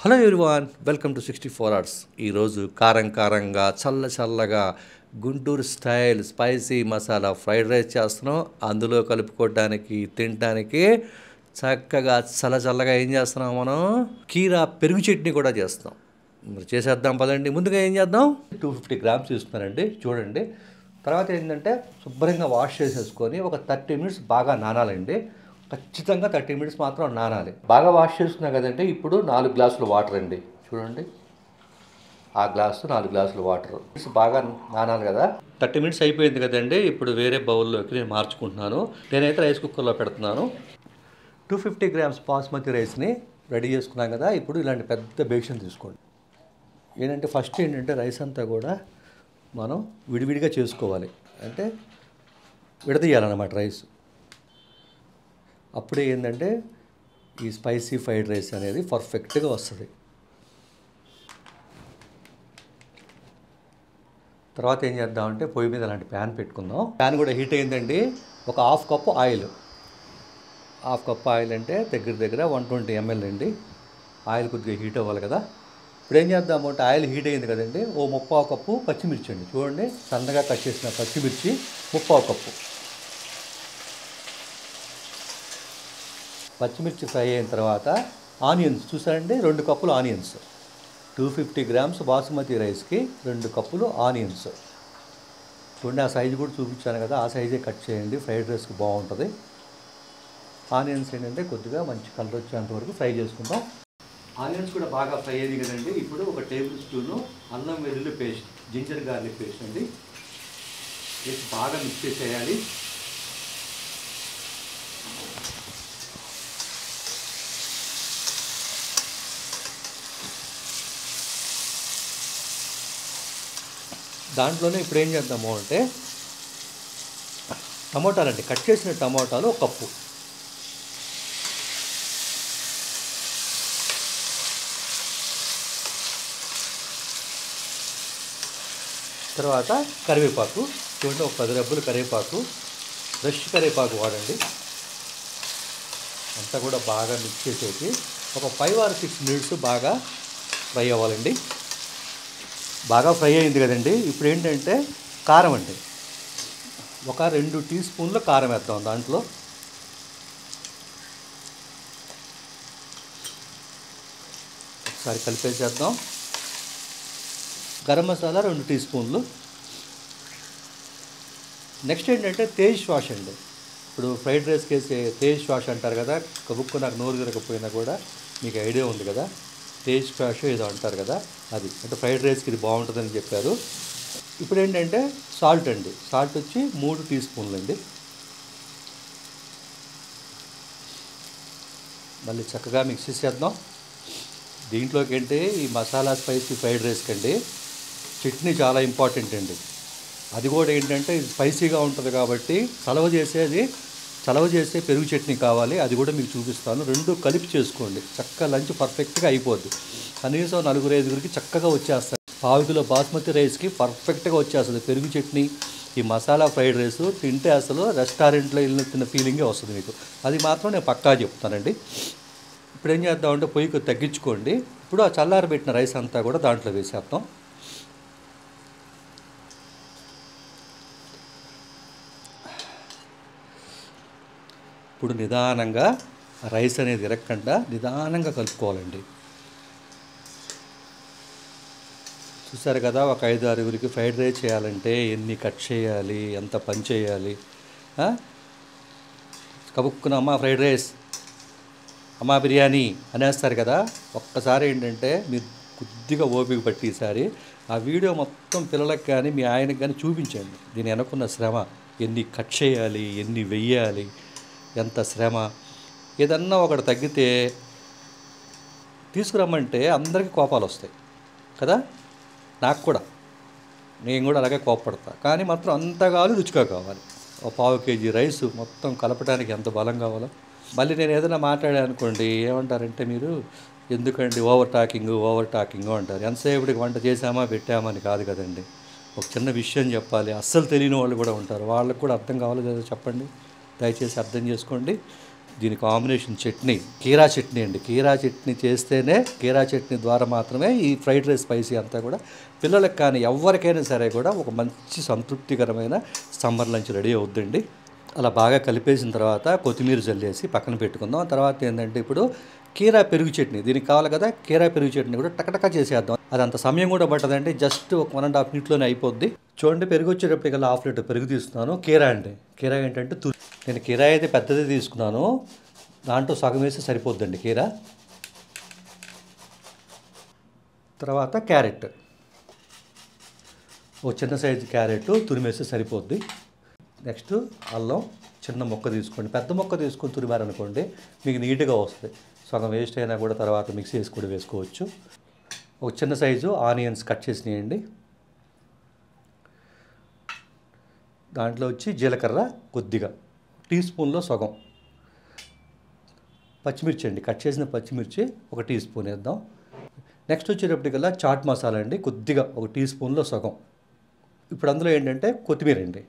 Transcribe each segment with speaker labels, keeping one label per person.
Speaker 1: Hello everyone welcome to sixty four hours ఈరోజు కారం కారంగా చల్ల చల్లగా Guntur style spicy masala fried rice చేస్తున్నాం అందులో కలుపుకోవడానికి తినడానికి చక్కగా చల్ల చల్లగా ఏం చేస్తున్నాం మనం కీరా పెరుగు చట్నీ కూడా చేస్తాం మరి చేసేద్దాం పదండి ముందుగా ఏం చేద్దాం టూ ఫిఫ్టీ గ్రామ్స్ తీసుకున్నానండి చూడండి తర్వాత ఏంటంటే శుభ్రంగా వాష్ చేసేసుకొని ఒక థర్టీ మినిట్స్ బాగా నానాలండి ఖచ్చితంగా థర్టీ మినిట్స్ మాత్రం నానాలి బాగా వాష్ చేసుకున్నా కదండి ఇప్పుడు నాలుగు గ్లాసులు వాటర్ అండి చూడండి ఆ గ్లాసు నాలుగు గ్లాసులు వాటర్ బాగా నానాలి కదా థర్టీ మినిట్స్ అయిపోయింది కదండి ఇప్పుడు వేరే బౌల్లోకి నేను మార్చుకుంటున్నాను నేనైతే రైస్ కుక్కర్లో పెడుతున్నాను టూ ఫిఫ్టీ గ్రామ్స్ బాస్మతి రైస్ని రెడీ చేసుకున్నాం కదా ఇప్పుడు ఇలాంటి పెద్ద బేషన్ తీసుకోండి ఏంటంటే ఫస్ట్ ఏంటంటే రైస్ అంతా కూడా మనం విడివిడిగా చేసుకోవాలి అంటే విడదీయాలన్నమాట రైస్ అప్పుడే ఏంటంటే ఈ స్పైసీ ఫ్రైడ్ రైస్ అనేది పర్ఫెక్ట్గా వస్తుంది తర్వాత ఏం చేద్దామంటే పొయ్యి మీద అలాంటి ప్యాన్ పెట్టుకుందాం ప్యాన్ కూడా హీట్ అయిందండి ఒక half cup oil half cup oil అంటే దగ్గర దగ్గర వన్ ట్వంటీ ఎంఎల్ అండి ఆయిల్ కొద్దిగా హీట్ అవ్వాలి కదా ఇప్పుడు ఏం చేద్దాము అంటే ఆయిల్ హీట్ అయింది కదండి ఓ ముప్పావు కప్పు పచ్చిమిర్చి అండి చూడండి సన్నగా కట్ చేసిన పచ్చిమిర్చి ముప్పావు కప్పు పచ్చిమిర్చి ఫ్రై అయిన తర్వాత ఆనియన్స్ చూసారండి రెండు కప్పులు onions two fifty grams basmati రైస్కి రెండు కప్పులు ఆనియన్స్ చూడండి ఆ సైజు కూడా చూపించాను కదా ఆ సైజే కట్ చేయండి ఫ్రైడ్ రైస్కి బాగుంటుంది ఆనియన్స్ ఏంటంటే కొద్దిగా మంచి కలర్ వచ్చేంత వరకు ఫ్రై చేసుకుందాం ఆనియన్స్ కూడా బాగా ఫ్రై అయ్యింది కదండి ఇప్పుడు ఒక టేబుల్ స్పూను అల్లం వెల్లుల్లి పేస్ట్ జింజర్ గార్లిక్ పేస్ట్ అండి వేసి బాగా మిక్స్ చేసేయాలి దాంట్లోనే ఇప్పుడు ఏం చేద్దాము అంటే టమోటాలండి కట్ చేసిన టమోటాలు ఒక కప్పు తర్వాత కరివేపాకు చూడండి ఒక పది రబ్బులు కరివేపాకు ఫ్రెష్ కరివేపాకు వాడండి అంతా కూడా బాగా మిక్స్ చేసేసి ఒక ఫైవ్ ఆర్ సిక్స్ మినిట్స్ బాగా ఫ్రై అవ్వాలండి బాగా ఫ్రై అయింది కదండి ఇప్పుడు ఏంటంటే కారం అండి ఒక రెండు టీ స్పూన్ల కారం వేద్దాం దాంట్లో ఒకసారి కలిపేసేద్దాం గరం మసాలా రెండు టీ స్పూన్లు నెక్స్ట్ ఏంటంటే తేజ్ శ్వాష్ అండి ఇప్పుడు ఫ్రైడ్ రైస్కి వేసే తేజ్ శ్వాష్ అంటారు కదా కబుక్కు నాకు నోరు తిరగకపోయినా కూడా మీకు ఐడియా ఉంది కదా తేజ్ శ్వాష్ ఏదో అంటారు కదా అది అంటే ఫ్రైడ్ రైస్కి ఇది బాగుంటుందని చెప్పారు ఇప్పుడు ఏంటంటే సాల్ట్ అండి సాల్ట్ వచ్చి మూడు టీ స్పూన్లు అండి మళ్ళీ చక్కగా మిక్స్ చేసేద్దాం దీంట్లోకి ఏంటి ఈ మసాలా స్పైసీ ఫ్రైడ్ రైస్ కండి చట్నీ చాలా ఇంపార్టెంట్ అండి అది కూడా ఏంటంటే ఇది స్పైసీగా ఉంటుంది కాబట్టి చలవ చేసేది చలవ చేసే పెరుగు చట్నీ కావాలి అది కూడా మీకు చూపిస్తాను రెండు కలిపి చేసుకోండి చక్కగా లంచ్ పర్ఫెక్ట్గా అయిపోద్ది కనీసం నలుగురు ఐదుగురికి చక్కగా వచ్చేస్తుంది పావు కిలో బాస్మతి రైస్కి పర్ఫెక్ట్గా వచ్చేస్తుంది పెరుగు చట్నీ ఈ మసాలా ఫ్రైడ్ రైస్ తింటే అసలు రెస్టారెంట్లో వెళ్ళిన తిన్న ఫీలింగే వస్తుంది మీకు అది మాత్రం నేను పక్కా చెప్తానండి ఇప్పుడు ఏం చేద్దామంటే పొయ్యికి తగ్గించుకోండి ఇప్పుడు ఆ చల్లారబెట్టిన రైస్ అంతా కూడా దాంట్లో వేసేద్దాం ఇప్పుడు నిదానంగా రైస్ అనేది ఇరక్కుండా నిదానంగా కలుపుకోవాలండి చూసారు కదా ఒక ఐదు ఆరుగురికి ఫ్రైడ్ రైస్ చేయాలంటే ఎన్ని కట్ చేయాలి ఎంత పని చేయాలి కబుక్కున అమ్మ ఫ్రైడ్ రైస్ అమ్మ బిర్యానీ అనేస్తారు కదా ఒక్కసారి ఏంటంటే మీరు కొద్దిగా ఓపిక పట్టి ఈసారి ఆ వీడియో మొత్తం పిల్లలకు కానీ మీ ఆయనకు కానీ చూపించండి దీని వెనకున్న శ్రమ ఎన్ని కట్ చేయాలి ఎన్ని వెయ్యాలి ఎంత శ్రమ ఏదన్నా ఒకటి తగ్గితే తీసుకురమ్మంటే అందరికీ కోపాలు వస్తాయి కదా నాకు కూడా నేను కూడా అలాగే కోపడతా కానీ మాత్రం అంత కావాలి రుచిగా కావాలి ఒక పావు కేజీ రైస్ మొత్తం కలపడానికి ఎంత బలం కావాలో మళ్ళీ నేను ఏదైనా మాట్లాడాను అనుకోండి ఏమంటారంటే మీరు ఎందుకండి ఓవర్ టాకింగ్ ఓవర్ టాకింగ్ అంటారు ఎంతసేపటికి వంట చేసామా పెట్టామా అని కాదు కదండి ఒక చిన్న విషయం చెప్పాలి అస్సలు తెలియని వాళ్ళు కూడా ఉంటారు వాళ్ళకి కూడా అర్థం కావాలి కదా చెప్పండి దయచేసి అర్థం చేసుకోండి దీని కాంబినేషన్ చట్నీ కీరా చట్నీ అండి కీరా చట్నీ చేస్తేనే కీరా చట్నీ ద్వారా మాత్రమే ఈ ఫ్రైడ్ రైస్ స్పైసీ అంతా కూడా పిల్లలకు కానీ ఎవరికైనా సరే కూడా ఒక మంచి సంతృప్తికరమైన సమ్మర్ లంచ్ రెడీ అవుద్దండి అలా బాగా కలిపేసిన తర్వాత కొత్తిమీర జల్లేసి పక్కన పెట్టుకుందాం తర్వాత ఏంటంటే ఇప్పుడు కీరా పెరుగు చట్నీ దీనికి కావాలి కదా కీరా పెరుగు చట్నీ కూడా టకటక చేసేద్దాం అది అంత సమయం కూడా పట్టదండి జస్ట్ ఒక వన్ అండ్ హాఫ్ మినిట్లోనే అయిపోద్ది చూడండి పెరుగు వచ్చేటప్పటికల్లా హాఫ్ లీటర్ పెరుగు తీసుకున్నాను కీరా అండి కీరా ఏంటంటే తు నేను కీరా అయితే పెద్దది తీసుకున్నాను దాంట్లో సగం వేస్తే సరిపోద్దండి కీరా తర్వాత క్యారెట్ ఓ చిన్న సైజు క్యారెట్ తురిమేస్తే సరిపోద్ది నెక్స్ట్ అల్లం చిన్న మొక్క తీసుకోండి పెద్ద మొక్క తీసుకొని తురిమారనుకోండి మీకు నీట్గా వస్తుంది సగం వేస్ట్ అయినా కూడా తర్వాత మిక్సీ వేసి కూడా వేసుకోవచ్చు ఒక చిన్న సైజు ఆనియన్స్ కట్ చేసినాయండి దాంట్లో వచ్చి జీలకర్ర కొద్దిగా టీ స్పూన్లో సగం పచ్చిమిర్చి అండి కట్ చేసిన పచ్చిమిర్చి ఒక టీ స్పూన్ వేద్దాం నెక్స్ట్ వచ్చేటప్పటికల్లా చాట్ మసాలా అండి కొద్దిగా ఒక టీ స్పూన్లో సగం ఇప్పుడు అందులో ఏంటంటే కొత్తిమీర అండి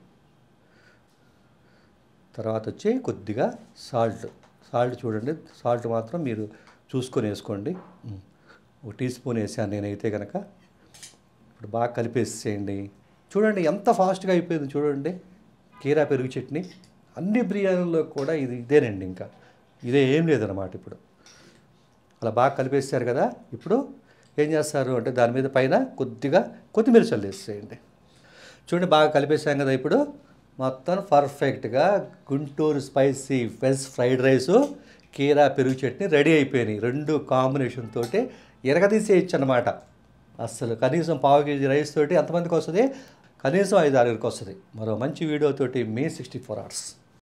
Speaker 1: తర్వాత వచ్చి కొద్దిగా సాల్ట్ సాల్ట్ చూడండి సాల్ట్ మాత్రం మీరు చూసుకొని వేసుకోండి ఉమ్. ఒక టీ స్పూన్ వేసాను నేనైతే కనుక ఇప్పుడు బాగా కలిపేసేయండి చూడండి ఎంత ఫాస్ట్గా అయిపోయింది చూడండి కీరా పెరుగు చట్నీ అన్ని బిర్యానీల్లో కూడా ఇది ఇదేనండి ఇంకా ఇదే ఏం లేదన్నమాట ఇప్పుడు అలా బాగా కలిపేస్తారు కదా ఇప్పుడు ఏం చేస్తారు అంటే దాని మీద పైన కొద్దిగా కొత్తిమీర చల్లేసేయండి చూడండి బాగా కలిపేసాం కదా ఇప్పుడు మొత్తం పర్ఫెక్ట్గా Guntur spicy veg fried rice కీరా పెరుగు చట్నీ రెడీ అయిపోయినాయి రెండు కాంబినేషన్ తోటి ఎరగదీసేయచ్చు అనమాట అస్సలు కనీసం పావు కేజీ రైస్ తోటి ఎంతమందికి వస్తుంది కనీసం ఐదు ఆరుగురికి వస్తుంది మరో మంచి వీడియోతోటి మే సిక్స్టీ ఫోర్ అవర్స్